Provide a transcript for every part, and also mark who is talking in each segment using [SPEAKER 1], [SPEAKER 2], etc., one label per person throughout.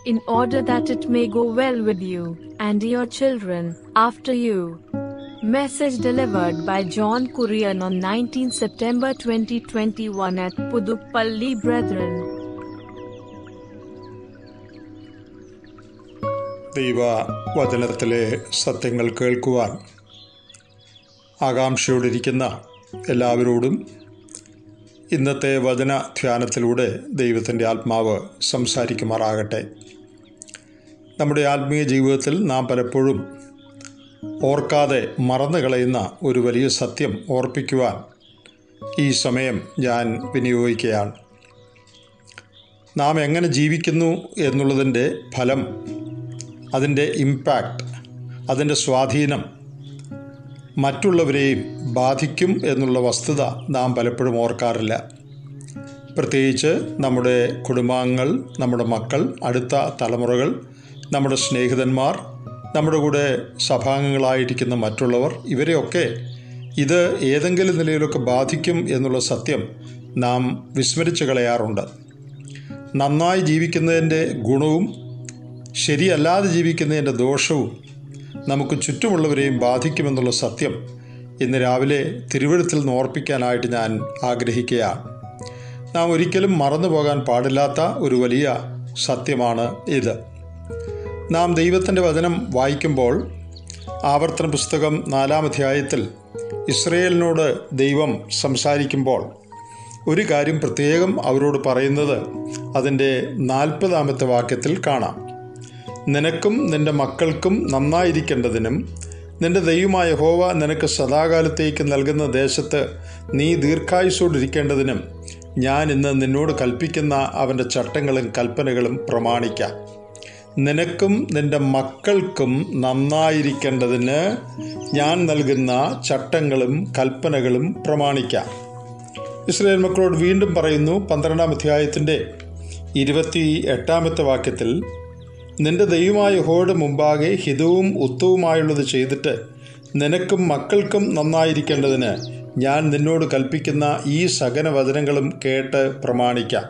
[SPEAKER 1] in order that it may go well with you and your children after you. Message delivered by John Kurian on 19 September 2021 at Puduppally Brethren.
[SPEAKER 2] ദൈവ വചനത്തിലെ സത്യങ്ങൾ കേൾക്കുവാൻ ആകാംക്ഷയോടിരിക്കുന്ന എല്ലാവരോടും ഇന്നത്തെ വചന ധ്യാനത്തിലൂടെ ദൈവത്തിൻ്റെ ആത്മാവ് സംസാരിക്കുമാറാകട്ടെ നമ്മുടെ ആത്മീയ ജീവിതത്തിൽ നാം പലപ്പോഴും ഓർക്കാതെ മറന്നു കളയുന്ന ഒരു വലിയ സത്യം ഓർപ്പിക്കുവാൻ ഈ സമയം ഞാൻ വിനിയോഗിക്കുകയാണ് നാം എങ്ങനെ ജീവിക്കുന്നു എന്നുള്ളതിൻ്റെ ഫലം അതിൻ്റെ ഇമ്പാക്റ്റ് അതിൻ്റെ സ്വാധീനം മറ്റുള്ളവരെയും ബാധിക്കും എന്നുള്ള വസ്തുത നാം പലപ്പോഴും ഓർക്കാറില്ല പ്രത്യേകിച്ച് നമ്മുടെ കുടുംബാംഗങ്ങൾ നമ്മുടെ മക്കൾ അടുത്ത തലമുറകൾ നമ്മുടെ സ്നേഹിതന്മാർ നമ്മുടെ കൂടെ സഭാംഗങ്ങളായിരിക്കുന്ന മറ്റുള്ളവർ ഇവരെയൊക്കെ ഇത് ഏതെങ്കിലും നിലയിലൊക്കെ ബാധിക്കും എന്നുള്ള സത്യം നാം വിസ്മരിച്ചു കളയാറുണ്ട് നന്നായി ജീവിക്കുന്നതിൻ്റെ ഗുണവും ശരിയല്ലാതെ ജീവിക്കുന്നതിൻ്റെ ദോഷവും നമുക്ക് ചുറ്റുമുള്ളവരെയും ബാധിക്കുമെന്നുള്ള സത്യം ഇന്ന് രാവിലെ തിരുവഴുത്തിൽ നിന്ന് ഓർപ്പിക്കാനായിട്ട് ഞാൻ ആഗ്രഹിക്കുകയാണ് നാം ഒരിക്കലും മറന്നു പോകാൻ പാടില്ലാത്ത ഒരു വലിയ സത്യമാണ് ഇത് നാം ദൈവത്തിൻ്റെ വചനം വായിക്കുമ്പോൾ ആവർത്തന പുസ്തകം നാലാം അധ്യായത്തിൽ ഇസ്രയേലിനോട് ദൈവം സംസാരിക്കുമ്പോൾ ഒരു കാര്യം പ്രത്യേകം അവരോട് പറയുന്നത് അതിൻ്റെ നാൽപ്പതാമത്തെ വാക്യത്തിൽ കാണാം നിനക്കും നിന്റെ മക്കൾക്കും നന്നായിരിക്കേണ്ടതിനും നിന്റെ ദൈവമായ ഹോവ നിനക്ക് സദാകാലത്തേക്ക് നൽകുന്ന ദേശത്ത് നീ ദീർഘായുസോടിരിക്കേണ്ടതിനും ഞാൻ ഇന്ന് നിന്നോട് കൽപ്പിക്കുന്ന അവൻ്റെ ചട്ടങ്ങളും കൽപ്പനകളും പ്രമാണിക്കാം നിനക്കും നിന്റെ മക്കൾക്കും നന്നായിരിക്കേണ്ടതിന് ഞാൻ നൽകുന്ന ചട്ടങ്ങളും കൽപ്പനകളും പ്രമാണിക്കാം ഇസ്രായേൽ മക്കളോട് വീണ്ടും പറയുന്നു പന്ത്രണ്ടാം അധ്യായത്തിൻ്റെ ഇരുപത്തി എട്ടാമത്തെ വാക്യത്തിൽ നിന്റെ ദൈവമായ യഹോയുടെ മുമ്പാകെ ഹിതവും ഉത്തവുമായുള്ളത് ചെയ്തിട്ട് നിനക്കും മക്കൾക്കും നന്നായിരിക്കേണ്ടതിന് ഞാൻ നിന്നോട് കൽപ്പിക്കുന്ന ഈ സകല വചനങ്ങളും കേട്ട് പ്രമാണിക്കാം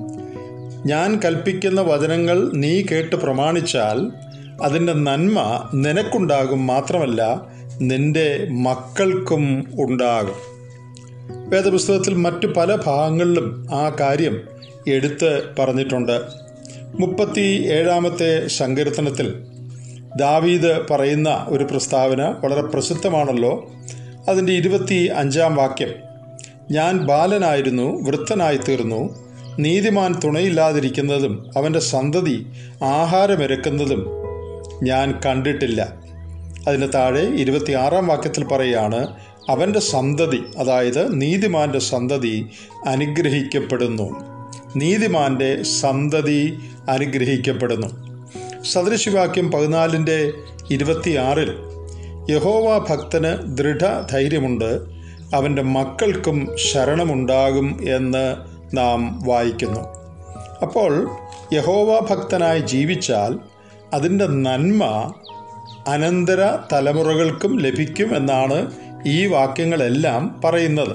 [SPEAKER 2] ഞാൻ കൽപ്പിക്കുന്ന വചനങ്ങൾ നീ കേട്ട് പ്രമാണിച്ചാൽ അതിൻ്റെ നന്മ നിനക്കുണ്ടാകും മാത്രമല്ല നിന്റെ മക്കൾക്കും ഉണ്ടാകും വേദപുസ്തകത്തിൽ മറ്റു പല ഭാഗങ്ങളിലും ആ കാര്യം എടുത്ത് പറഞ്ഞിട്ടുണ്ട് മുപ്പത്തി ഏഴാമത്തെ സങ്കീർത്തനത്തിൽ ദാവീദ് പറയുന്ന ഒരു പ്രസ്താവന വളരെ പ്രസിദ്ധമാണല്ലോ അതിൻ്റെ ഇരുപത്തി അഞ്ചാം വാക്യം ഞാൻ ബാലനായിരുന്നു വൃദ്ധനായി തീർന്നു നീതിമാൻ തുണയില്ലാതിരിക്കുന്നതും അവൻ്റെ സന്തതി ആഹാരമിരക്കുന്നതും ഞാൻ കണ്ടിട്ടില്ല അതിന് താഴെ ഇരുപത്തിയാറാം വാക്യത്തിൽ പറയുകയാണ് അവൻ്റെ സന്തതി അതായത് നീതിമാൻ്റെ സന്തതി അനുഗ്രഹിക്കപ്പെടുന്നു നീതിമാൻ്റെ സന്തതി അനുഗ്രഹിക്കപ്പെടുന്നു സദൃശിവാക്യം പതിനാലിൻ്റെ ഇരുപത്തിയാറിൽ യഹോവ ഭക്തന് ദൃഢധൈര്യമുണ്ട് അവൻ്റെ മക്കൾക്കും ശരണമുണ്ടാകും എന്ന് നാം വായിക്കുന്നു അപ്പോൾ യഹോവ ഭക്തനായി ജീവിച്ചാൽ അതിൻ്റെ നന്മ അനന്തര തലമുറകൾക്കും ലഭിക്കും എന്നാണ് ഈ വാക്യങ്ങളെല്ലാം പറയുന്നത്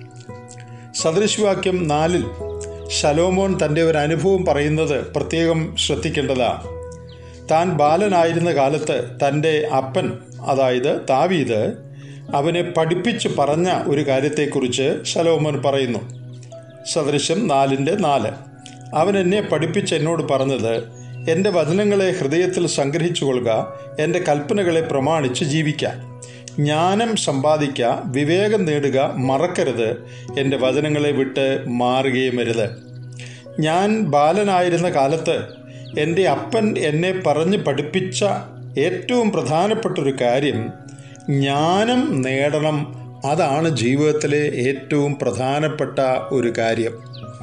[SPEAKER 2] സദൃശവാക്യം നാലിൽ ശലോമോൻ തൻ്റെ ഒരു അനുഭവം പറയുന്നത് പ്രത്യേകം ശ്രദ്ധിക്കേണ്ടതാണ് താൻ ബാലനായിരുന്ന കാലത്ത് തൻ്റെ അപ്പൻ അതായത് താവീത് അവനെ പഠിപ്പിച്ച് പറഞ്ഞ ഒരു കാര്യത്തെക്കുറിച്ച് ശലോമോൻ പറയുന്നു സദൃശം നാലിൻ്റെ നാല് അവൻ എന്നെ പഠിപ്പിച്ച് എന്നോട് പറഞ്ഞത് എൻ്റെ വചനങ്ങളെ ഹൃദയത്തിൽ സംഗ്രഹിച്ചു കൊള്ളുക എൻ്റെ കൽപ്പനകളെ പ്രമാണിച്ച് ജീവിക്കാം ജ്ഞാനം സമ്പാദിക്കുക വിവേകം നേടുക മറക്കരുത് എൻ്റെ വചനങ്ങളെ വിട്ട് മാറുകയും അരുത് ഞാൻ ബാലനായിരുന്ന കാലത്ത് എൻ്റെ അപ്പൻ എന്നെ പറഞ്ഞ് പഠിപ്പിച്ച ഏറ്റവും പ്രധാനപ്പെട്ടൊരു കാര്യം ജ്ഞാനം നേടണം അതാണ് ജീവിതത്തിലെ ഏറ്റവും പ്രധാനപ്പെട്ട ഒരു കാര്യം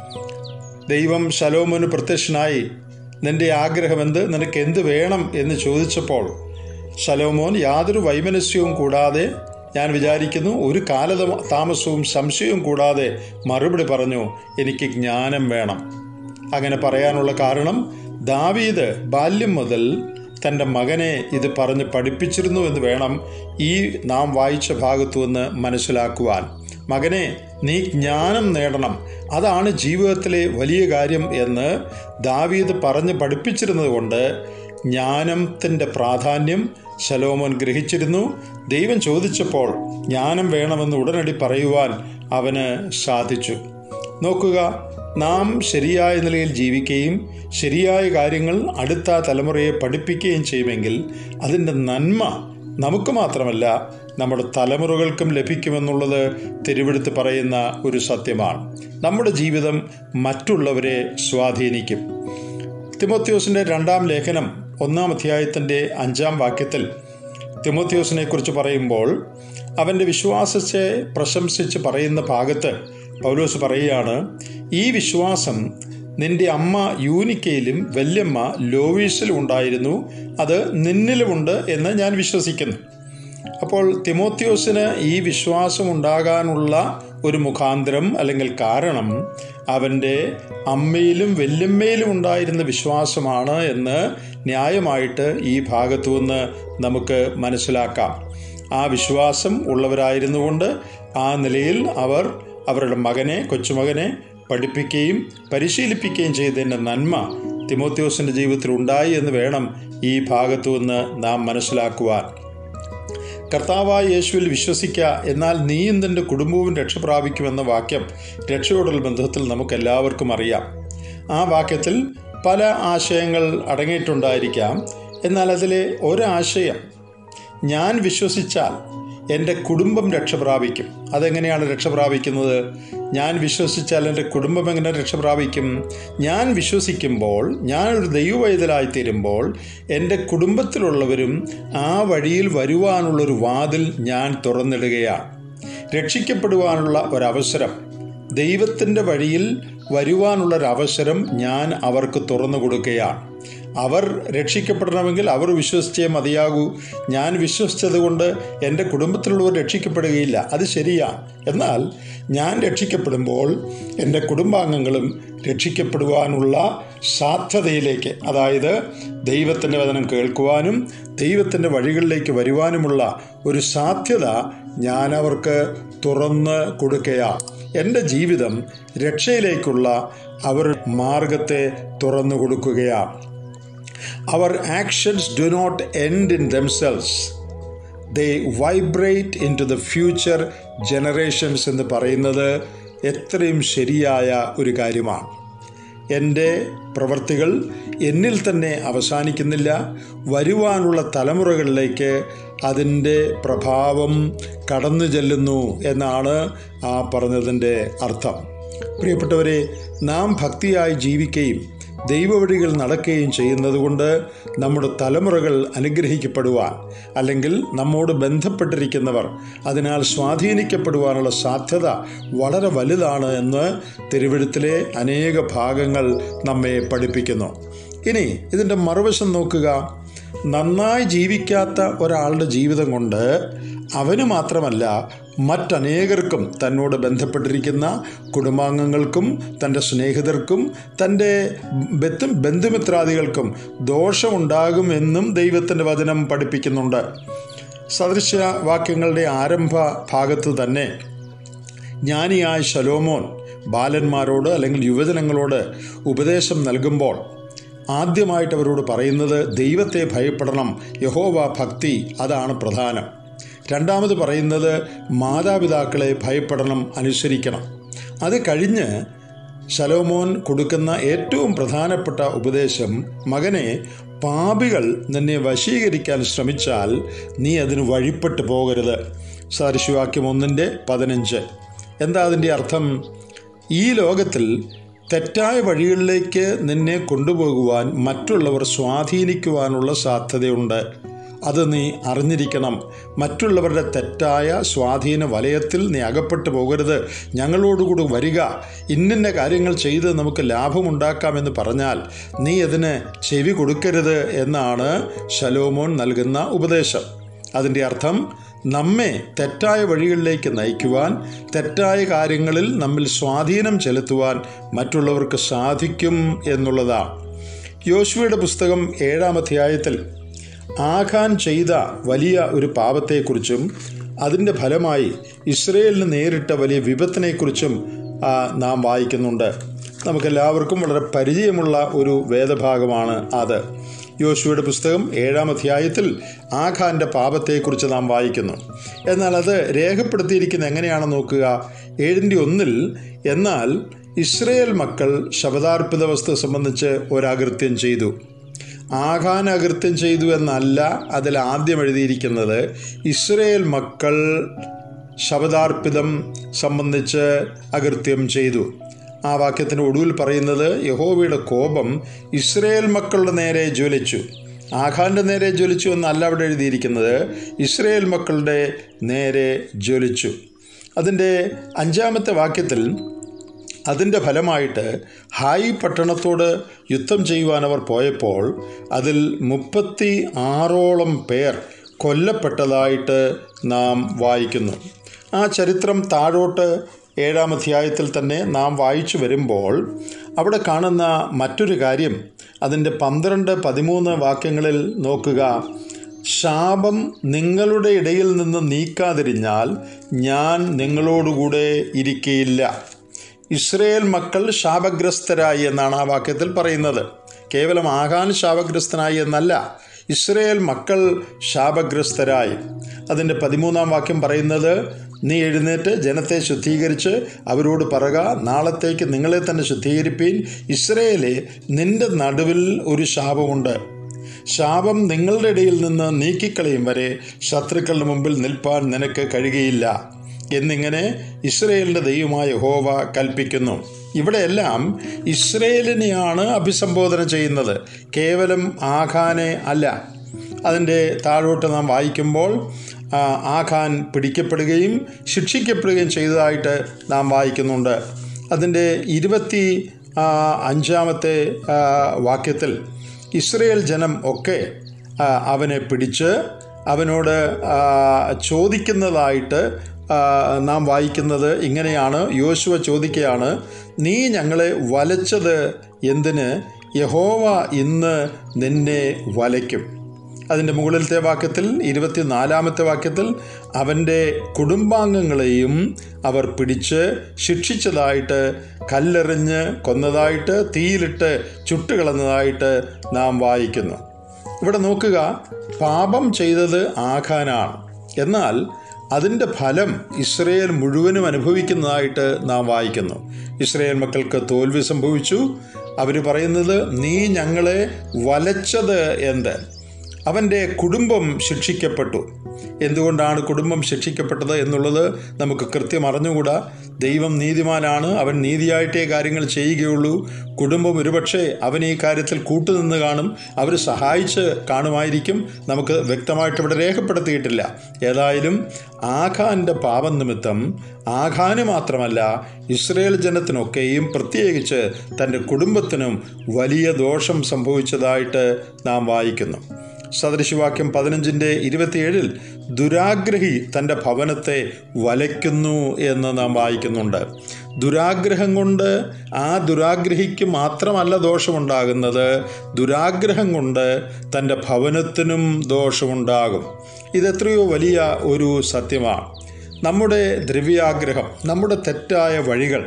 [SPEAKER 2] ദൈവം ശലോമോന് പ്രത്യക്ഷനായി നിന്റെ ആഗ്രഹമെന്ത് നിനക്ക് എന്ത് വേണം എന്ന് ചോദിച്ചപ്പോൾ ശലോമോൻ യാതൊരു വൈമനസ്യവും കൂടാതെ ഞാൻ വിചാരിക്കുന്നു ഒരു കാല താമസവും സംശയവും കൂടാതെ മറുപടി പറഞ്ഞു എനിക്ക് ജ്ഞാനം വേണം അങ്ങനെ പറയാനുള്ള കാരണം ദാവീദ് ബാല്യം മുതൽ തൻ്റെ മകനെ ഇത് പറഞ്ഞ് പഠിപ്പിച്ചിരുന്നു എന്ന് വേണം ഈ നാം വായിച്ച ഭാഗത്തു നിന്ന് മനസ്സിലാക്കുവാൻ മകനെ നീ ജ്ഞാനം നേടണം അതാണ് ജീവിതത്തിലെ വലിയ കാര്യം എന്ന് ദാവീദ് പറഞ്ഞ് പഠിപ്പിച്ചിരുന്നതുകൊണ്ട് ജ്ഞാനത്തിൻ്റെ പ്രാധാന്യം ശലോമോൻ ഗ്രഹിച്ചിരുന്നു ദൈവം ചോദിച്ചപ്പോൾ ജ്ഞാനം വേണമെന്ന് ഉടനടി പറയുവാൻ അവന് സാധിച്ചു നോക്കുക നാം ശരിയായ നിലയിൽ ജീവിക്കുകയും ശരിയായ കാര്യങ്ങൾ അടുത്ത തലമുറയെ പഠിപ്പിക്കുകയും ചെയ്യുമെങ്കിൽ അതിൻ്റെ നന്മ നമുക്ക് മാത്രമല്ല നമ്മുടെ തലമുറകൾക്കും ലഭിക്കുമെന്നുള്ളത് തിരുവെടുത്ത് പറയുന്ന ഒരു സത്യമാണ് നമ്മുടെ ജീവിതം മറ്റുള്ളവരെ സ്വാധീനിക്കും തിമോത്യോസിൻ്റെ രണ്ടാം ലേഖനം ഒന്നാം അധ്യായത്തിൻ്റെ അഞ്ചാം വാക്യത്തിൽ തിമോത്യോസിനെ കുറിച്ച് പറയുമ്പോൾ അവൻ്റെ വിശ്വാസത്തെ പ്രശംസിച്ച് പറയുന്ന ഭാഗത്ത് പൗലോസ് പറയുകയാണ് ഈ വിശ്വാസം നിന്റെ അമ്മ യൂനിക്കയിലും വല്യമ്മ ലോവീസിലും ഉണ്ടായിരുന്നു അത് നിന്നിലുമുണ്ട് എന്ന് ഞാൻ വിശ്വസിക്കുന്നു അപ്പോൾ തിമോത്യോസിന് ഈ വിശ്വാസം ഉണ്ടാകാനുള്ള ഒരു മുഖാന്തരം അല്ലെങ്കിൽ കാരണം അവൻ്റെ അമ്മയിലും വല്യമ്മയിലും ഉണ്ടായിരുന്ന വിശ്വാസമാണ് എന്ന് ന്യായമായിട്ട് ഈ ഭാഗത്തു നിന്ന് നമുക്ക് മനസ്സിലാക്കാം ആ വിശ്വാസം ഉള്ളവരായിരുന്നുകൊണ്ട് ആ നിലയിൽ അവർ അവരുടെ മകനെ കൊച്ചുമകനെ പഠിപ്പിക്കുകയും പരിശീലിപ്പിക്കുകയും ചെയ്തതിൻ്റെ നന്മ തിമോത്യോസിൻ്റെ ജീവിതത്തിൽ ഉണ്ടായി എന്ന് വേണം ഈ ഭാഗത്തു നിന്ന് നാം മനസ്സിലാക്കുവാൻ കർത്താവായ യേശുവിൽ വിശ്വസിക്കുക എന്നാൽ നീയും നിന്റെ കുടുംബവും രക്ഷ പ്രാപിക്കുമെന്ന വാക്യം രക്ഷയോടുള്ള ബന്ധത്തിൽ നമുക്കെല്ലാവർക്കും അറിയാം ആ വാക്യത്തിൽ പല ആശയങ്ങൾ അടങ്ങിയിട്ടുണ്ടായിരിക്കാം എന്നാൽ അതിലെ ഒരാശയം ഞാൻ വിശ്വസിച്ചാൽ എൻ്റെ കുടുംബം രക്ഷ പ്രാപിക്കും അതെങ്ങനെയാണ് രക്ഷ പ്രാപിക്കുന്നത് ഞാൻ വിശ്വസിച്ചാൽ എൻ്റെ കുടുംബം എങ്ങനെ രക്ഷ പ്രാപിക്കും ഞാൻ വിശ്വസിക്കുമ്പോൾ ഞാനൊരു ദൈവവൈതലായി തീരുമ്പോൾ എൻ്റെ കുടുംബത്തിലുള്ളവരും ആ വഴിയിൽ വരുവാനുള്ളൊരു വാതിൽ ഞാൻ തുറന്നിടുകയാണ് രക്ഷിക്കപ്പെടുവാനുള്ള ഒരവസരം ദൈവത്തിൻ്റെ വഴിയിൽ വരുവാനുള്ളൊരവസരം ഞാൻ അവർക്ക് തുറന്നു കൊടുക്കുകയാണ് അവർ രക്ഷിക്കപ്പെടണമെങ്കിൽ അവർ വിശ്വസിച്ചേ മതിയാകൂ ഞാൻ വിശ്വസിച്ചത് കൊണ്ട് എൻ്റെ കുടുംബത്തിലുള്ളവർ രക്ഷിക്കപ്പെടുകയില്ല അത് ശരിയാണ് എന്നാൽ ഞാൻ രക്ഷിക്കപ്പെടുമ്പോൾ എൻ്റെ കുടുംബാംഗങ്ങളും രക്ഷിക്കപ്പെടുവാനുള്ള സാധ്യതയിലേക്ക് അതായത് ദൈവത്തിൻ്റെ വചനം കേൾക്കുവാനും ദൈവത്തിൻ്റെ വഴികളിലേക്ക് വരുവാനുമുള്ള ഒരു സാധ്യത ഞാൻ അവർക്ക് തുറന്ന് കൊടുക്കുകയാണ് എൻ്റെ ജീവിതം രക്ഷയിലേക്കുള്ള അവരുടെ മാർഗത്തെ തുറന്നു കൊടുക്കുകയാണ് അവർ actions do not end in themselves they vibrate into the future generations എന്ന് പറയുന്നത് എത്രയും ശരിയായ ഒരു കാര്യമാണ് എൻ്റെ പ്രവൃത്തികൾ എന്നിൽ തന്നെ അവസാനിക്കുന്നില്ല വരുവാനുള്ള തലമുറകളിലേക്ക് അതിൻ്റെ പ്രഭാവം കടന്നു ചെല്ലുന്നു എന്നാണ് ആ പറഞ്ഞതിൻ്റെ അർത്ഥം പ്രിയപ്പെട്ടവരെ നാം ഭക്തിയായി ജീവിക്കുകയും ദൈവവഴികൾ നടക്കുകയും ചെയ്യുന്നതുകൊണ്ട് നമ്മുടെ തലമുറകൾ അനുഗ്രഹിക്കപ്പെടുവാൻ അല്ലെങ്കിൽ നമ്മോട് ബന്ധപ്പെട്ടിരിക്കുന്നവർ അതിനാൽ സ്വാധീനിക്കപ്പെടുവാനുള്ള സാധ്യത വളരെ വലുതാണ് എന്ന് തിരുവഴുത്തിലെ അനേക ഭാഗങ്ങൾ നമ്മെ പഠിപ്പിക്കുന്നു ഇനി ഇതിൻ്റെ മറുവശം നോക്കുക നന്നായി ജീവിക്കാത്ത ഒരാളുടെ ജീവിതം കൊണ്ട് അവന് മാത്രമല്ല മറ്റനേകർക്കും തന്നോട് ബന്ധപ്പെട്ടിരിക്കുന്ന കുടുംബാംഗങ്ങൾക്കും തൻ്റെ സ്നേഹിതർക്കും തൻ്റെ ബന്ധു ബന്ധുമിത്രാദികൾക്കും ദോഷമുണ്ടാകുമെന്നും ദൈവത്തിൻ്റെ വചനം പഠിപ്പിക്കുന്നുണ്ട് സദൃശ്യ വാക്യങ്ങളുടെ ആരംഭ ഭാഗത്ത് തന്നെ ജ്ഞാനിയായ ശലോമോൻ ബാലന്മാരോട് അല്ലെങ്കിൽ യുവജനങ്ങളോട് ഉപദേശം നൽകുമ്പോൾ ആദ്യമായിട്ട് അവരോട് പറയുന്നത് ദൈവത്തെ ഭയപ്പെടണം യഹോവ ഭക്തി അതാണ് പ്രധാനം രണ്ടാമത് പറയുന്നത് മാതാപിതാക്കളെ ഭയപ്പെടണം അനുസരിക്കണം അത് കഴിഞ്ഞ് ശലോമോൻ കൊടുക്കുന്ന ഏറ്റവും പ്രധാനപ്പെട്ട ഉപദേശം മകനെ പാപികൾ നിന്നെ വശീകരിക്കാൻ ശ്രമിച്ചാൽ നീ അതിന് വഴിപ്പെട്ടു പോകരുത് സാരിശുവാക്യം ഒന്നിൻ്റെ പതിനഞ്ച് എന്താ അതിൻ്റെ അർത്ഥം ഈ ലോകത്തിൽ തെറ്റായ വഴികളിലേക്ക് നിന്നെ കൊണ്ടുപോകുവാൻ മറ്റുള്ളവർ സ്വാധീനിക്കുവാനുള്ള സാധ്യതയുണ്ട് അത് നീ അറിഞ്ഞിരിക്കണം മറ്റുള്ളവരുടെ തെറ്റായ സ്വാധീന വലയത്തിൽ നീ അകപ്പെട്ടു പോകരുത് ഞങ്ങളോടുകൂടി വരിക ഇന്നിന്ന കാര്യങ്ങൾ ചെയ്ത് നമുക്ക് ലാഭമുണ്ടാക്കാമെന്ന് പറഞ്ഞാൽ നീ അതിന് ചെവി കൊടുക്കരുത് എന്നാണ് ശലോമോൻ നൽകുന്ന ഉപദേശം അതിൻ്റെ അർത്ഥം നമ്മെ തെറ്റായ വഴികളിലേക്ക് നയിക്കുവാൻ തെറ്റായ കാര്യങ്ങളിൽ നമ്മിൽ സ്വാധീനം ചെലുത്തുവാൻ മറ്റുള്ളവർക്ക് സാധിക്കും എന്നുള്ളതാണ് യോശുവയുടെ പുസ്തകം ഏഴാം അധ്യായത്തിൽ ആഖാൻ ചെയ്ത വലിയ ഒരു പാപത്തെക്കുറിച്ചും അതിൻ്റെ ഫലമായി ഇസ്രയേലിന് നേരിട്ട വലിയ വിപത്തിനെക്കുറിച്ചും ആ, നാം വായിക്കുന്നുണ്ട് നമുക്കെല്ലാവർക്കും വളരെ പരിചയമുള്ള ഒരു വേദഭാഗമാണ് അത് യോശുവയുടെ പുസ്തകം ഏഴാം അധ്യായത്തിൽ ആഖാന്റെ പാപത്തെക്കുറിച്ച് നാം വായിക്കുന്നു എന്നാൽ അത് രേഖപ്പെടുത്തിയിരിക്കുന്നത് എങ്ങനെയാണെന്ന് നോക്കുക ഏഴിൻ്റെ ഒന്നിൽ എന്നാൽ ഇസ്രയേൽ മക്കൾ ശബദാർപ്പിത വസ്തു സംബന്ധിച്ച് ഒരകൃത്യം ചെയ്തു ആഖാൻ അകൃത്യം ചെയ്തു എന്നല്ല അതിൽ ആദ്യം എഴുതിയിരിക്കുന്നത് ഇസ്രയേൽ മക്കൾ ശബദാർപ്പിതം സംബന്ധിച്ച് അകൃത്യം ചെയ്തു ആ വാക്യത്തിൻ്റെ ഒടുവിൽ പറയുന്നത് യഹോവയുടെ കോപം ഇസ്രയേൽ മക്കളുടെ നേരെ ജ്വലിച്ചു ആഖാന്റെ നേരെ ജ്വലിച്ചു എന്നല്ല അവിടെ എഴുതിയിരിക്കുന്നത് ഇസ്രയേൽ മക്കളുടെ നേരെ ജ്വലിച്ചു അതിൻ്റെ അഞ്ചാമത്തെ വാക്യത്തിൽ അതിൻ്റെ ഫലമായിട്ട് ഹായ് പട്ടണത്തോട് യുദ്ധം ചെയ്യുവാൻ അവർ പോയപ്പോൾ അതിൽ മുപ്പത്തി ആറോളം പേർ കൊല്ലപ്പെട്ടതായിട്ട് നാം വായിക്കുന്നു ആ ചരിത്രം താഴോട്ട് ഏഴാം അധ്യായത്തിൽ തന്നെ നാം വായിച്ചു വരുമ്പോൾ അവിടെ കാണുന്ന മറ്റൊരു കാര്യം അതിൻ്റെ പന്ത്രണ്ട് പതിമൂന്ന് വാക്യങ്ങളിൽ നോക്കുക ശാപം നിങ്ങളുടെ ഇടയിൽ നിന്ന് നീക്കാതിരിഞ്ഞാൽ ഞാൻ നിങ്ങളോടുകൂടെ ഇരിക്കയില്ല ഇസ്രയേൽ മക്കൾ ശാപഗ്രസ്തരായി എന്നാണ് ആ വാക്യത്തിൽ പറയുന്നത് കേവലം ആകാൻ ശാപഗ്രസ്തനായി എന്നല്ല ഇസ്രയേൽ മക്കൾ ശാപഗ്രസ്തരായി അതിൻ്റെ പതിമൂന്നാം വാക്യം പറയുന്നത് നീ എഴുന്നേറ്റ് ജനത്തെ ശുദ്ധീകരിച്ച് അവരോട് പറക നാളത്തേക്ക് നിങ്ങളെ തന്നെ ശുദ്ധീകരിപ്പീൻ ഇസ്രയേലെ നിന്റെ നടുവിൽ ഒരു ശാപമുണ്ട് ശാപം നിങ്ങളുടെ ഇടയിൽ നിന്ന് നീക്കിക്കളയും വരെ ശത്രുക്കളുടെ മുമ്പിൽ നിൽപ്പാൻ നിനക്ക് കഴിയുകയില്ല എന്നിങ്ങനെ ഇസ്രയേലിൻ്റെ ദൈവമായ ഹോവ കൽപ്പിക്കുന്നു ഇവിടെയെല്ലാം ഇസ്രയേലിനെയാണ് അഭിസംബോധന ചെയ്യുന്നത് കേവലം ആഖാനെ അല്ല അതിൻ്റെ താഴോട്ട് നാം വായിക്കുമ്പോൾ ആ, ആഖാൻ പിടിക്കപ്പെടുകയും ശിക്ഷിക്കപ്പെടുകയും ചെയ്തതായിട്ട് നാം വായിക്കുന്നുണ്ട് അതിൻ്റെ ഇരുപത്തി ആ, അഞ്ചാമത്തെ ആ, വാക്യത്തിൽ ഇസ്രയേൽ ജനം ഒക്കെ ആ, അവനെ പിടിച്ച് അവനോട് ആ, ചോദിക്കുന്നതായിട്ട് ആ, നാം വായിക്കുന്നത് ഇങ്ങനെയാണ് യോശുവ ചോദിക്കുകയാണ് നീ ഞങ്ങളെ വലച്ചത് എന്തിന് യഹോവ ഇന്ന് നിന്നെ വലയ്ക്കും അതിൻ്റെ മുകളിലത്തെ വാക്യത്തിൽ ഇരുപത്തിനാലാമത്തെ വാക്യത്തിൽ അവൻ്റെ കുടുംബാംഗങ്ങളെയും അവർ പിടിച്ച് ശിക്ഷിച്ചതായിട്ട് കല്ലെറിഞ്ഞ് കൊന്നതായിട്ട് തീയിലിട്ട് ചുട്ടുകളഞ്ഞതായിട്ട് നാം വായിക്കുന്നു ഇവിടെ നോക്കുക പാപം ചെയ്തത് ആഖാനാണ് എന്നാൽ അതിൻ്റെ ഫലം ഇസ്രയേൽ മുഴുവനും അനുഭവിക്കുന്നതായിട്ട് നാം വായിക്കുന്നു ഇസ്രയേൽ മക്കൾക്ക് തോൽവി സംഭവിച്ചു അവർ പറയുന്നത് നീ ഞങ്ങളെ വലച്ചത് എന്ത് അവൻ്റെ കുടുംബം ശിക്ഷിക്കപ്പെട്ടു എന്തുകൊണ്ടാണ് കുടുംബം ശിക്ഷിക്കപ്പെട്ടത് എന്നുള്ളത് നമുക്ക് കൃത്യം അറിഞ്ഞുകൂടാ ദൈവം നീതിമാനാണ് അവൻ നീതിയായിട്ടേ കാര്യങ്ങൾ ചെയ്യുകയുള്ളൂ കുടുംബം ഒരുപക്ഷെ അവൻ ഈ കാര്യത്തിൽ കൂട്ടുനിന്ന് കാണും അവർ സഹായിച്ച് കാണുമായിരിക്കും നമുക്ക് വ്യക്തമായിട്ട് ഇവിടെ രേഖപ്പെടുത്തിയിട്ടില്ല ഏതായാലും ആഖാന്റെ പാപം നിമിത്തം ആഖാന് മാത്രമല്ല ഇസ്രയേൽ ജനത്തിനൊക്കെയും പ്രത്യേകിച്ച് തൻ്റെ കുടുംബത്തിനും വലിയ ദോഷം സംഭവിച്ചതായിട്ട് നാം വായിക്കുന്നു സദൃശവാക്യം പതിനഞ്ചിൻ്റെ ഇരുപത്തിയേഴിൽ ദുരാഗ്രഹി തൻ്റെ ഭവനത്തെ വലയ്ക്കുന്നു എന്ന് നാം വായിക്കുന്നുണ്ട് ദുരാഗ്രഹം കൊണ്ട് ആ ദുരാഗ്രഹിക്ക് മാത്രമല്ല ദോഷമുണ്ടാകുന്നത് ദുരാഗ്രഹം കൊണ്ട് തൻ്റെ ഭവനത്തിനും ദോഷമുണ്ടാകും ഇതെത്രയോ വലിയ ഒരു സത്യമാണ് നമ്മുടെ ദ്രവ്യാഗ്രഹം നമ്മുടെ തെറ്റായ വഴികൾ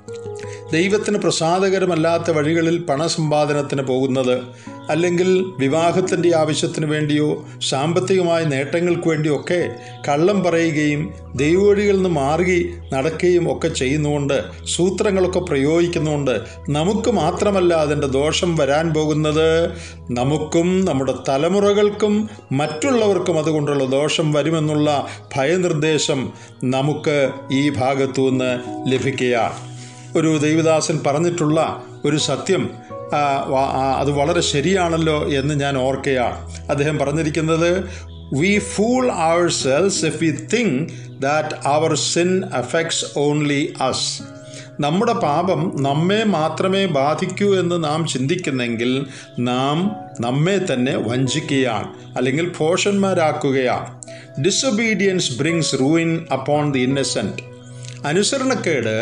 [SPEAKER 2] ദൈവത്തിന് പ്രസാദകരമല്ലാത്ത വഴികളിൽ പണസമ്പാദനത്തിന് പോകുന്നത് അല്ലെങ്കിൽ വിവാഹത്തിൻ്റെ ആവശ്യത്തിന് വേണ്ടിയോ സാമ്പത്തികമായ നേട്ടങ്ങൾക്ക് വേണ്ടിയോ ഒക്കെ കള്ളം പറയുകയും ദൈവവഴികളിൽ നിന്ന് മാറി നടക്കുകയും ഒക്കെ ചെയ്യുന്നുകൊണ്ട് സൂത്രങ്ങളൊക്കെ പ്രയോഗിക്കുന്നുകൊണ്ട് നമുക്ക് മാത്രമല്ല അതിൻ്റെ ദോഷം വരാൻ പോകുന്നത് നമുക്കും നമ്മുടെ തലമുറകൾക്കും മറ്റുള്ളവർക്കും അതുകൊണ്ടുള്ള ദോഷം വരുമെന്നുള്ള ഭയനിർദ്ദേശം നമുക്ക് ഈ ഭാഗത്തു നിന്ന് ലഭിക്കുകയാണ് ഒരു ദൈവദാസൻ പറഞ്ഞിട്ടുള്ള ഒരു സത്യം ആ, വ- ആ, അത് വളരെ ശരിയാണല്ലോ എന്ന് ഞാൻ ഓർക്കുകയാണ് അദ്ദേഹം പറഞ്ഞിരിക്കുന്നത് we fool ourselves if we think that our sin affects only us നമ്മുടെ പാപം നമ്മെ മാത്രമേ ബാധിക്കൂ എന്ന് നാം ചിന്തിക്കുന്നെങ്കിൽ നാം നമ്മെ തന്നെ വഞ്ചിക്കുകയാണ് അല്ലെങ്കിൽ ഭോഷന്മാരാക്കുകയാണ് disobedience brings ruin upon the innocent അനുസരണക്കേട്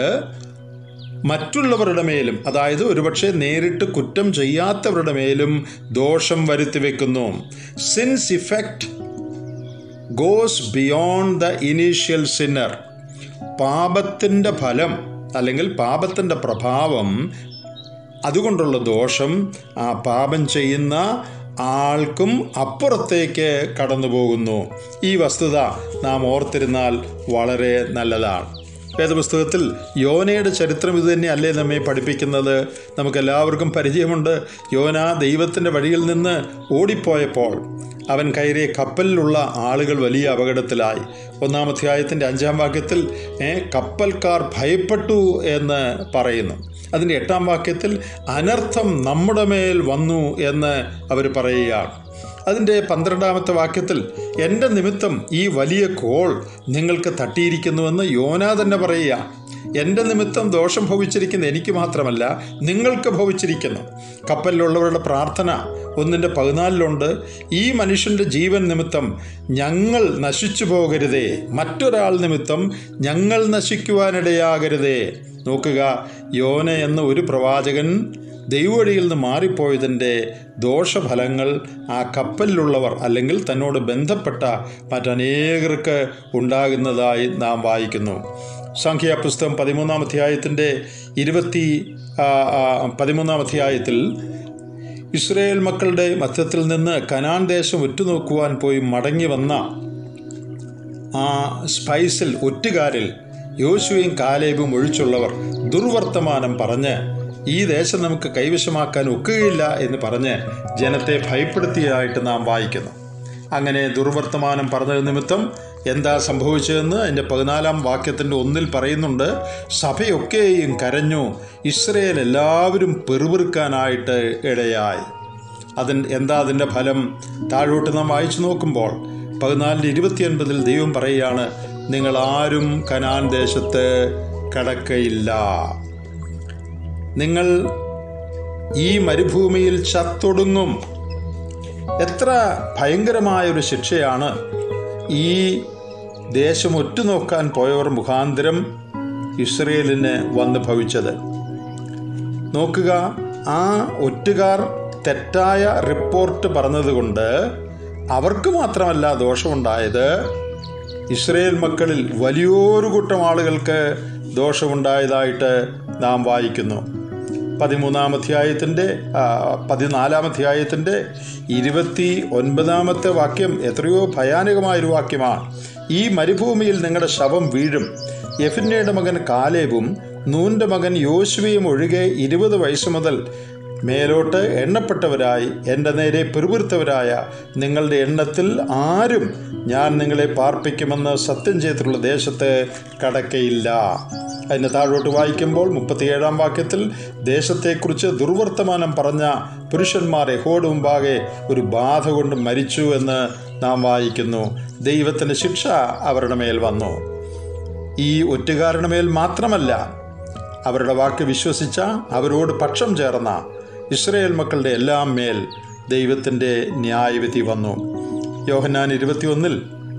[SPEAKER 2] മറ്റുള്ളവരുടെ മേലും അതായത് ഒരുപക്ഷെ നേരിട്ട് കുറ്റം ചെയ്യാത്തവരുടെ മേലും ദോഷം വരുത്തി വെക്കുന്നു sin's effect goes beyond the initial sinner പാപത്തിൻ്റെ ഫലം അല്ലെങ്കിൽ പാപത്തിൻ്റെ പ്രഭാവം അതുകൊണ്ടുള്ള ദോഷം ആ പാപം ചെയ്യുന്ന ആൾക്കും അപ്പുറത്തേക്ക് കടന്നു പോകുന്നു ഈ വസ്തുത നാം ഓർത്തിരുന്നാൽ വളരെ നല്ലതാണ് വേദപുസ്തകത്തിൽ യോനയുടെ ചരിത്രം ഇത് തന്നെയല്ലേ നമ്മെ പഠിപ്പിക്കുന്നത് നമുക്കെല്ലാവർക്കും പരിചയമുണ്ട് യോന ദൈവത്തിൻ്റെ വഴിയിൽ നിന്ന് ഓടിപ്പോയപ്പോൾ അവൻ കയറിയ കപ്പലിലുള്ള ആളുകൾ വലിയ അപകടത്തിലായി ഒന്നാം അധ്യായത്തിൻ്റെ അഞ്ചാം വാക്യത്തിൽ ഏ, കപ്പൽക്കാർ ഭയപ്പെട്ടു എന്ന് പറയുന്നു അതിൻ്റെ എട്ടാം വാക്യത്തിൽ അനർത്ഥം നമ്മുടെ മേൽ വന്നു എന്ന് അവർ പറയുകയാണ് അതിൻ്റെ പന്ത്രണ്ടാമത്തെ വാക്യത്തിൽ എൻ്റെ നിമിത്തം ഈ വലിയ കോൾ നിങ്ങൾക്ക് തട്ടിയിരിക്കുന്നുവെന്ന് യോന തന്നെ പറയുക എൻ്റെ നിമിത്തം ദോഷം ഭവിച്ചിരിക്കുന്ന എനിക്ക് മാത്രമല്ല നിങ്ങൾക്ക് ഭവിച്ചിരിക്കുന്നു കപ്പലിലുള്ളവരുടെ പ്രാർത്ഥന ഒന്നിൻ്റെ പതിനാലിലുണ്ട് ഈ മനുഷ്യൻ്റെ ജീവൻ നിമിത്തം ഞങ്ങൾ നശിച്ചു പോകരുതേ മറ്റൊരാൾ നിമിത്തം ഞങ്ങൾ നശിക്കുവാനിടയാകരുതേ നോക്കുക യോന എന്ന ഒരു പ്രവാചകൻ ദൈവവഴിയിൽ നിന്ന് മാറിപ്പോയതിൻ്റെ ദോഷഫലങ്ങൾ ആ കപ്പലിലുള്ളവർ അല്ലെങ്കിൽ തന്നോട് ബന്ധപ്പെട്ട മറ്റനേകർക്ക് ഉണ്ടാകുന്നതായി നാം വായിക്കുന്നു സംഖ്യാപുസ്തകം പതിമൂന്നാം അധ്യായത്തിൻ്റെ ഇരുപത്തി ആ, ആ, പതിമൂന്നാം അധ്യായത്തിൽ ഇസ്രയേൽ മക്കളുടെ മധ്യത്തിൽ നിന്ന് കനാൻ ദേശം ഉറ്റുനോക്കുവാൻ പോയി മടങ്ങി വന്ന ആ സ്പൈസിൽ ഒറ്റുകാരിൽ യോശുവയും കാലേബും ഒഴിച്ചുള്ളവർ ദുർവർത്തമാനം പറഞ്ഞ് ഈ ദേശം നമുക്ക് കൈവശമാക്കാൻ ഒക്കുകയില്ല എന്ന് പറഞ്ഞ് ജനത്തെ ഭയപ്പെടുത്തിയതായിട്ട് നാം വായിക്കുന്നു അങ്ങനെ ദുർവർത്തമാനം പറഞ്ഞത് നിമിത്തം എന്താ സംഭവിച്ചതെന്ന് അതിൻ്റെ പതിനാലാം വാക്യത്തിൻ്റെ ഒന്നിൽ പറയുന്നുണ്ട് സഭയൊക്കെയും കരഞ്ഞു ഇസ്രയേൽ എല്ലാവരും പെറുപിറുക്കാനായിട്ട് ഇടയായി അതിൻ എന്താ അതിൻ്റെ ഫലം താഴോട്ട് നാം വായിച്ചു നോക്കുമ്പോൾ പതിനാലിന് ഇരുപത്തിയൊൻപതിൽ ദൈവം പറയുകയാണ് നിങ്ങൾ ആരും കനാൻ ദേശത്ത് കടക്കയില്ല നിങ്ങൾ ഈ മരുഭൂമിയിൽ ചത്തൊടുങ്ങും എത്ര ഭയങ്കരമായൊരു ശിക്ഷയാണ് ഈ ദേശം ഒറ്റുനോക്കാൻ പോയവർ മുഖാന്തരം ഇസ്രയേലിന് വന്ന് ഭവിച്ചത് നോക്കുക ആ ഒറ്റുകാർ തെറ്റായ റിപ്പോർട്ട് പറഞ്ഞതുകൊണ്ട് അവർക്ക് മാത്രമല്ല ദോഷമുണ്ടായത് ഇസ്രയേൽ മക്കളിൽ വലിയൊരു കൂട്ടം ആളുകൾക്ക് ദോഷമുണ്ടായതായിട്ട് നാം വായിക്കുന്നു പതിമൂന്നാം അധ്യായത്തിൻ്റെ ആ, പതിനാലാം അധ്യായത്തിൻ്റെ ഇരുപത്തി ഒൻപതാമത്തെ വാക്യം എത്രയോ ഭയാനകമായൊരു വാക്യമാണ് ഈ മരുഭൂമിയിൽ നിങ്ങളുടെ ശവം വീഴും യഫിന്നയുടെ മകൻ കാലേബും നൂൻ്റെ മകൻ യോശുവയും ഒഴികെ ഇരുപത് വയസ്സ് മുതൽ മേലോട്ട് എണ്ണപ്പെട്ടവരായി എൻ്റെ നേരെ പെരുപുരുത്തവരായ നിങ്ങളുടെ എണ്ണത്തിൽ ആരും ഞാൻ നിങ്ങളെ പാർപ്പിക്കുമെന്ന് സത്യം ചെയ്തിട്ടുള്ള ദേശത്ത് കടക്കയില്ല അതിന് താഴോട്ട് വായിക്കുമ്പോൾ മുപ്പത്തിയേഴാം വാക്യത്തിൽ ദേശത്തെക്കുറിച്ച് ദുർവർത്തമാനം പറഞ്ഞ പുരുഷന്മാർ യഹോട് മുമ്പാകെ ഒരു ബാധ കൊണ്ട് മരിച്ചു എന്ന് നാം വായിക്കുന്നു ദൈവത്തിൻ്റെ ശിക്ഷ അവരുടെ മേൽ വന്നു ഈ ഒറ്റുകാരുടെ മേൽ മാത്രമല്ല അവരുടെ വാക്ക് വിശ്വസിച്ച അവരോട് പക്ഷം ചേർന്ന ഇസ്രയേൽ മക്കളുടെ എല്ലാം മേൽ ദൈവത്തിൻ്റെ ന്യായവിധി വന്നു യോഹന്നാൻ ഇരുപത്തിയൊന്നിൽ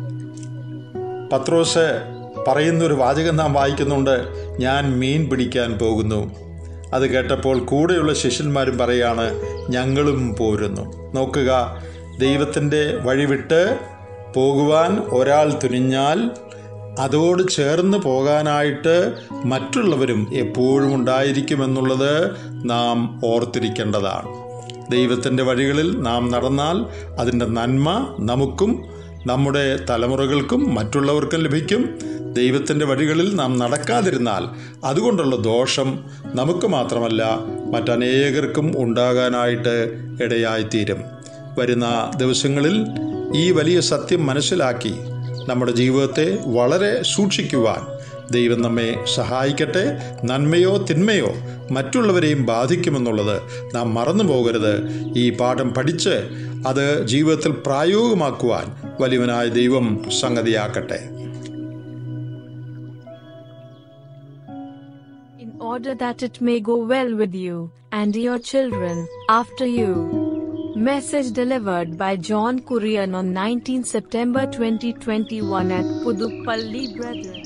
[SPEAKER 2] പത്രോസ് പറയുന്നൊരു വാചകം നാം വായിക്കുന്നുണ്ട് ഞാൻ മീൻ പിടിക്കാൻ പോകുന്നു അത് കേട്ടപ്പോൾ കൂടെയുള്ള ശിഷ്യന്മാരും പറയാണ് ഞങ്ങളും പോരുന്നു നോക്കുക ദൈവത്തിൻ്റെ വഴിവിട്ട് പോകുവാൻ ഒരാൾ തുനിഞ്ഞാൽ അതോട് ചേർന്ന് പോകാനായിട്ട് മറ്റുള്ളവരും എപ്പോഴും ഉണ്ടായിരിക്കുമെന്നുള്ളത് നാം ഓർത്തിരിക്കേണ്ടതാണ് ദൈവത്തിൻ്റെ വഴികളിൽ നാം നടന്നാൽ അതിൻ്റെ നന്മ നമുക്കും നമ്മുടെ തലമുറകൾക്കും മറ്റുള്ളവർക്കും ലഭിക്കും ദൈവത്തിൻ്റെ വഴികളിൽ നാം നടക്കാതിരുന്നാൽ അതുകൊണ്ടുള്ള ദോഷം നമുക്ക് മാത്രമല്ല മറ്റനേകർക്കും ഉണ്ടാകാനായിട്ട് ഇടയായിത്തീരും വരുന്ന ദിവസങ്ങളിൽ ഈ വലിയ സത്യം മനസ്സിലാക്കി നമ്മുടെ ജീവിതത്തെ വളരെ സൂക്ഷിക്കുവാൻ ദൈവം നമ്മെ സഹായിക്കട്ടെ നന്മയോ തിന്മയോ മറ്റുള്ളവരെയും ബാധിക്കുമെന്നുള്ളത് നാം മറന്നു പോകരുത് ഈ പാഠം പഠിച്ച് അത് ജീവിതത്തിൽ പ്രായോഗികമാക്കുവാൻ വലിയവനായ ദൈവം സംഗതിയാക്കട്ടെ
[SPEAKER 1] in order that it may go well with you and your children after you. Message delivered by John Kurian on 19 September 2021 at Puduppally Brethren.